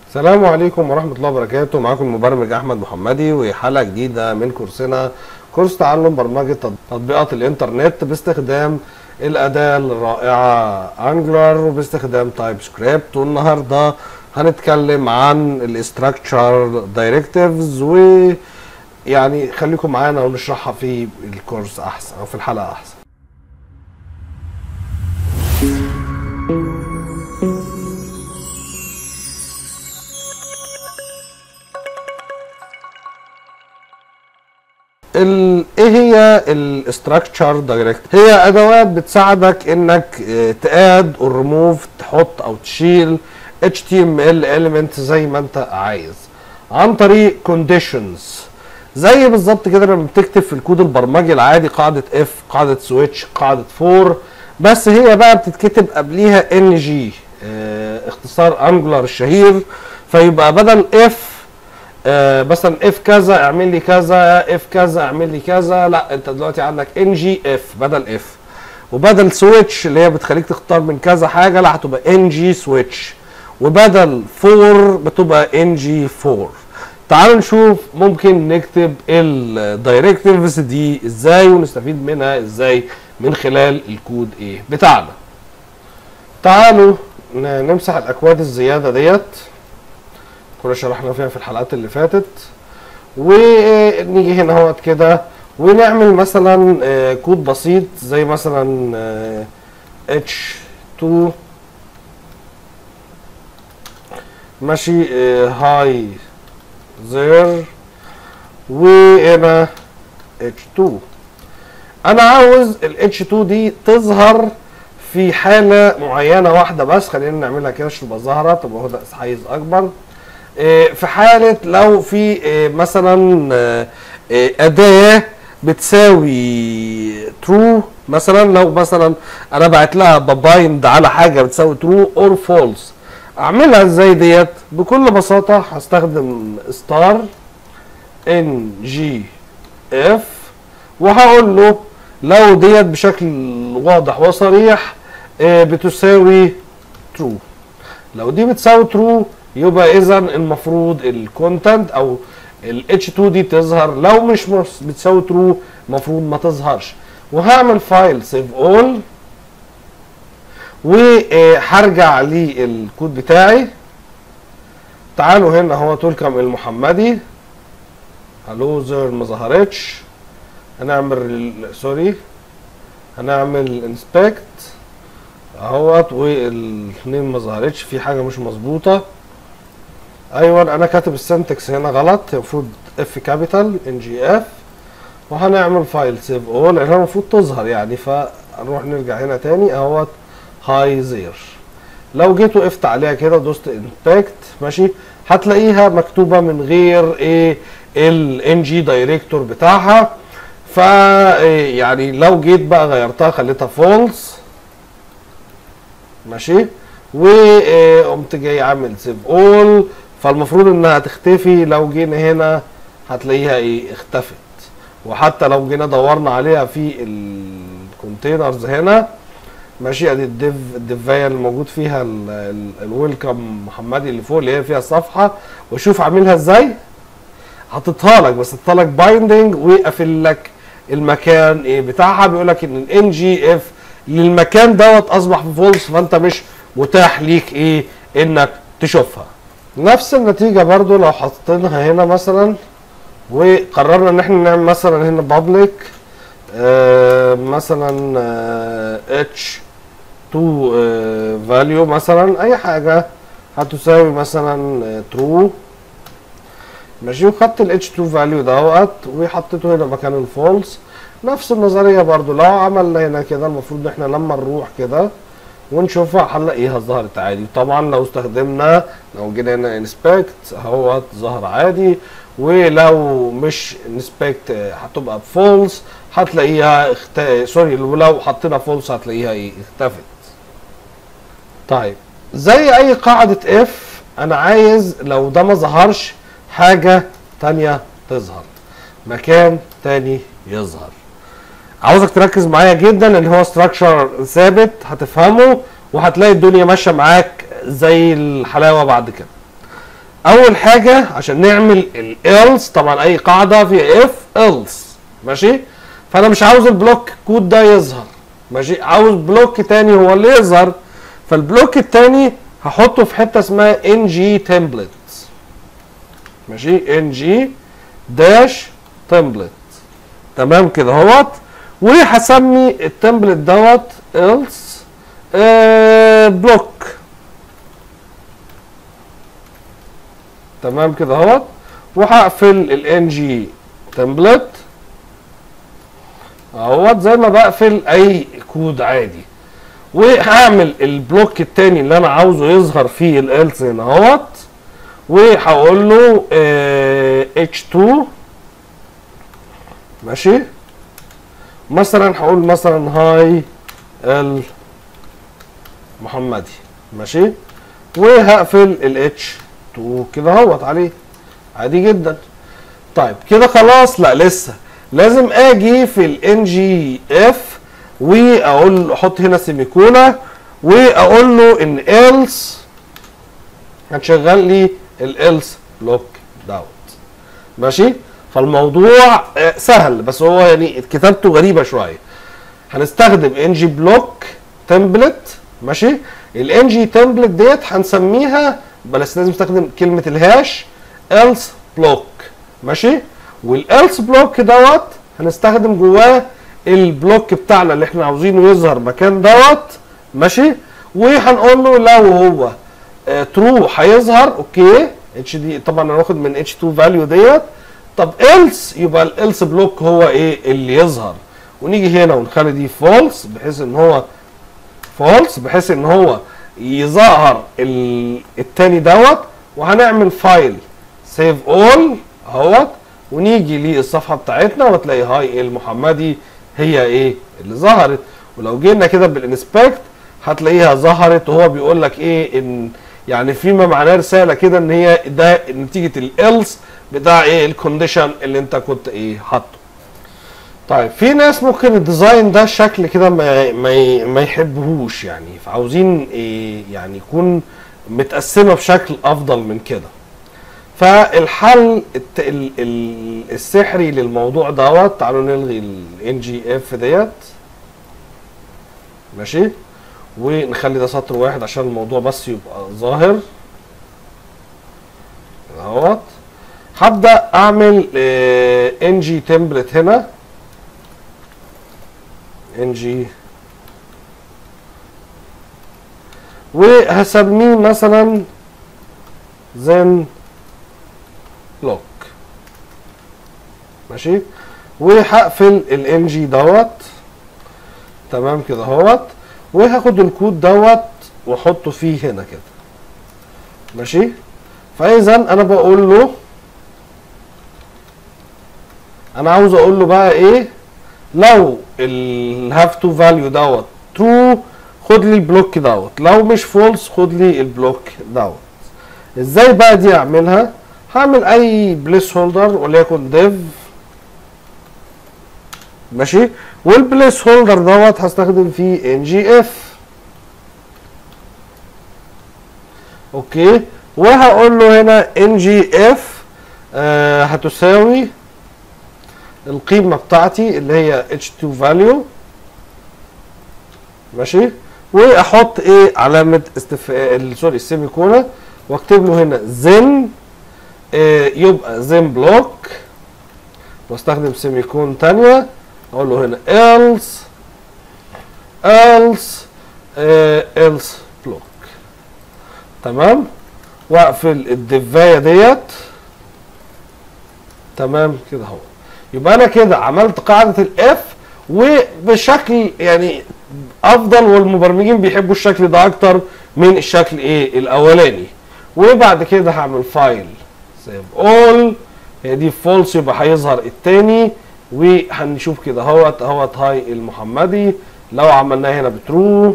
السلام عليكم ورحمة الله وبركاته معاكم المبرمج أحمد محمدي وحلقة جديدة من كورسنا كورس تعلم برمجة تطبيقات الإنترنت باستخدام الأداة الرائعة أنجلر وباستخدام تايب سكريبت والنهاردة هنتكلم عن الاستراكشر دايركتيفز و يعني خليكم معانا ونشرحها في الكورس أحسن أو في الحلقة أحسن ال... ايه هي الاستراكشر دايركت هي ادوات بتساعدك انك اه، تاد او ريموف تحط او تشيل HTML element زي ما انت عايز عن طريق conditions زي بالظبط كده لما بتكتب في الكود البرمجي العادي قاعدة اف قاعدة سويتش قاعدة فور بس هي بقى بتتكتب قبليها ان جي اه اختصار انجلر الشهير فيبقى بدل اف آه مثلا اف كذا اعمل لي كذا اف كذا اعمل لي كذا لا انت دلوقتي عندك ان جي اف بدل اف وبدل سويتش اللي هي بتخليك تختار من كذا حاجه لا هتبقى ان جي سويتش وبدل فور بتبقى ان جي فور تعالوا نشوف ممكن نكتب الدايركتيفز دي ازاي ونستفيد منها ازاي من خلال الكود ايه بتاعنا تعالوا ن- نمسح الاكواد الزياده ديت كنا شرحنا فيها في الحلقات اللي فاتت ونيجي هنا اهوت كده ونعمل مثلا آه، كود بسيط زي مثلا آه، h2 ماشي هاي زير وهنا h2 انا عاوز ال h2 دي تظهر في حالة معينة واحدة بس خلينا نعملها كده عشان تبقى ظاهرة تبقى واخدة حيز أكبر آه، في حالة لو في آه، مثلا آه، آه، أداة بتساوي ترو مثلا لو مثلا أنا بعت لها ببايند على حاجة بتساوي ترو أور فولس أعملها إزاي ديت بكل بساطة هستخدم ستار ان جي اف وهقول له لو ديت بشكل واضح وصريح آه، بتساوي ترو لو دي بتساوي ترو يبقى اذا المفروض الكونتنت او ال H2 دي تظهر لو مش مس- بتساوي ترو المفروض ما تظهرش وهعمل فايل سيف اول وهرجع للكود بتاعي تعالوا هنا هو تولكم المحمدي هلو زر ما ظهرتش هنعمل ال- سوري هنعمل انسبكت اهوت والاثنين ما ظهرتش في حاجه مش مظبوطه ايوه انا كاتب السنتكس هنا غلط المفروض اف كابيتال ان جي اف وهنعمل فايل سيف اول لانها المفروض تظهر يعني فنروح نرجع هنا تاني اهوت هاي زير لو جيت وقفت عليها كده دوست امباكت ماشي هتلاقيها مكتوبه من غير ايه الان جي دايركتور بتاعها ف إيه يعني لو جيت بقى غيرتها خليتها فولس ماشي وقمت جاي عامل سيف اول فالمفروض انها تختفي لو جينا هنا هتلاقيها ايه اختفت وحتى لو جينا دورنا عليها في الكونتينرز هنا ماشي ادي الديف الديفايه اللي موجود فيها الويلكم محمدي اللي فوق اللي هي فيها الصفحه وشوف عاملها ازاي حاططها لك بس حاططها لك بايندنج وقافل لك المكان ايه بتاعها بيقول لك ان الان جي اف للمكان دوت اصبح في فولس فانت مش متاح ليك ايه انك تشوفها نفس النتيجة برضو لو حطيناها هنا مثلا وقررنا ان احنا نعمل مثلا هنا بابليك آه مثلا آه اتش 2 فاليو مثلا اي حاجة هتساوي مثلا ترو ماشي وخدت ال H2 فاليو دوت وحطيته هنا مكان الفولس نفس النظرية برضو لو عملنا هنا كده المفروض ان احنا لما نروح كده ونشوفها هنلاقيها ظهرت عادي طبعا لو استخدمنا لو جينا هنا انسبكت اهوت ظهر عادي ولو مش انسبكت هتبقى بفولس هتلاقيها اخت... سوري ولو حطينا فولس هتلاقيها ايه اختفت طيب زي اي قاعدة اف انا عايز لو ده ما ظهرش حاجة تانية تظهر مكان تاني يظهر عاوزك تركز معايا جدا ان هو ستراكشر ثابت هتفهمه وهتلاقي الدنيا ماشيه معاك زي الحلاوه بعد كده اول حاجه عشان نعمل الالس طبعا اي قاعده فيها اف الس ماشي فانا مش عاوز البلوك كود ده يظهر ماشي عاوز بلوك تاني هو اللي يظهر فالبلوك التاني هحطه في حته اسمها ان جي تمبلت ماشي ان جي داش تمبلت تمام كده اهوت وهسمي التمبلت دوت else آه بلوك تمام كده اهوت وهقفل الان جي تمبلت اهوت زي ما بقفل اي كود عادي وهعمل البلوك التاني اللي انا عاوزه يظهر فيه الالس هنا اهوت وهقول له اه H2 ماشي مثلا هقول مثلا هاي ال محمدي ماشي وهقفل ال H2 كده اهوت عليه عادي جدا طيب كده خلاص لا لسه لازم اجي في الان جي اف واقول احط هنا سيميكولا واقول له ان else هتشغل لي الالس بلوك دوت ماشي فالموضوع سهل بس هو يعني كتابته غريبه شويه هنستخدم ان جي بلوك تمبلت ماشي الان جي تمبلت ديت هنسميها بس لازم نستخدم كلمه الهاش else بلوك ماشي والelse بلوك دوت هنستخدم جواه البلوك بتاعنا اللي احنا عاوزينه يظهر مكان دوت ماشي وهنقول له لو هو ترو هيظهر اوكي اتش دي طبعا انا واخد من اتش 2 فاليو ديت طب else يبقى الelse بلوك هو ايه اللي يظهر ونيجي هنا ونخلي دي فولس بحيث ان هو فولس بحيث ان هو يظهر التاني دوت وهنعمل فايل سيف اول اهوت ونيجي للصفحه بتاعتنا وتلاقي هاي المحمدي هي ايه اللي ظهرت ولو جينا كده بالانسبكت هتلاقيها ظهرت وهو بيقول لك ايه ان يعني فيما معناه رساله كده ان هي ده نتيجه الالس بتاع ايه الكونديشن اللي انت كنت ايه حاطه طيب في ناس ممكن الديزاين ده شكل كده ما ما ما يحبهوش يعني فعاوزين إيه يعني يكون متقسمه بشكل افضل من كده فالحل الت... ال... ال... السحري للموضوع دوت تعالوا نلغي الان جي اف ديت ماشي ونخلي ده سطر واحد عشان الموضوع بس يبقى ظاهر اهوت هبدا اعمل ان جي تمبلت هنا ان جي وهسميه مثلا زن لوك ماشي وهقفل الان جي دوت تمام كده اهوت وهاخد الكود دوت واحطه فيه هنا كده ماشي فاذا انا بقول له انا عاوز اقول له بقى ايه لو الهاف تو فاليو دوت ترو خد لي البلوك دوت لو مش فولس خد لي البلوك دوت ازاي بقى دي اعملها هعمل اي بليس هولدر وليكن ديف ماشي والبليس هولدر دوت هستخدم فيه ان جي اف اوكي وهقول له هنا ان جي اف آه هتساوي القيمه بتاعتي اللي هي h2 value ماشي واحط ايه علامه استفهام سوري السيمي كولا واكتب له هنا زن إيه يبقى زن بلوك واستخدم سيمي كون تانية اقول له هنا else else إيه else بلوك تمام واقفل الدفايه ديت تمام كده اهو يبقى انا كده عملت قاعده الاف وبشكل يعني افضل والمبرمجين بيحبوا الشكل ده اكتر من الشكل ايه الاولاني وبعد كده هعمل فايل سيف اول هي دي فولس يبقى هيظهر التاني وهنشوف كده اهوت اهوت هاي المحمدي لو عملناه هنا بترو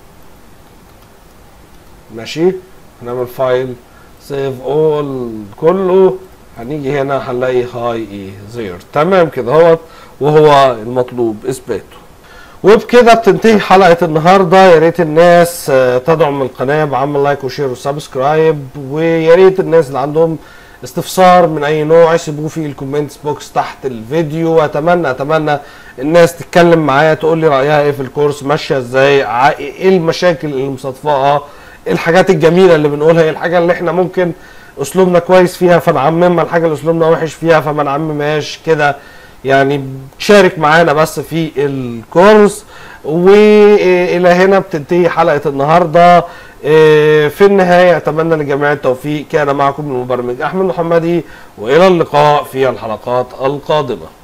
ماشي هنعمل فايل سيف اول كله هنيجي هنا هنلاقي هاي ايه زير تمام كده اهوت وهو المطلوب اثباته وبكده بتنتهي حلقة النهاردة يا ريت الناس آه، تدعم القناة بعمل لايك وشير وسبسكرايب ويا ريت الناس اللي عندهم استفسار من اي نوع يسيبوه في الكومنتس بوكس تحت الفيديو واتمنى اتمنى الناس تتكلم معايا تقول لي رايها ايه في الكورس ماشيه ازاي ع- ايه المشاكل اللي مصادفاها ايه الحاجات الجميله اللي بنقولها ايه الحاجه اللي احنا ممكن اسلوبنا كويس فيها فنعممها الحاجه اللي اسلوبنا وحش فيها فما نعممهاش كده يعني شارك معانا بس في الكورس والى هنا بتنتهي حلقه النهارده إيه، في النهايه اتمنى لجميع التوفيق كان معكم المبرمج احمد محمدي والى اللقاء في الحلقات القادمه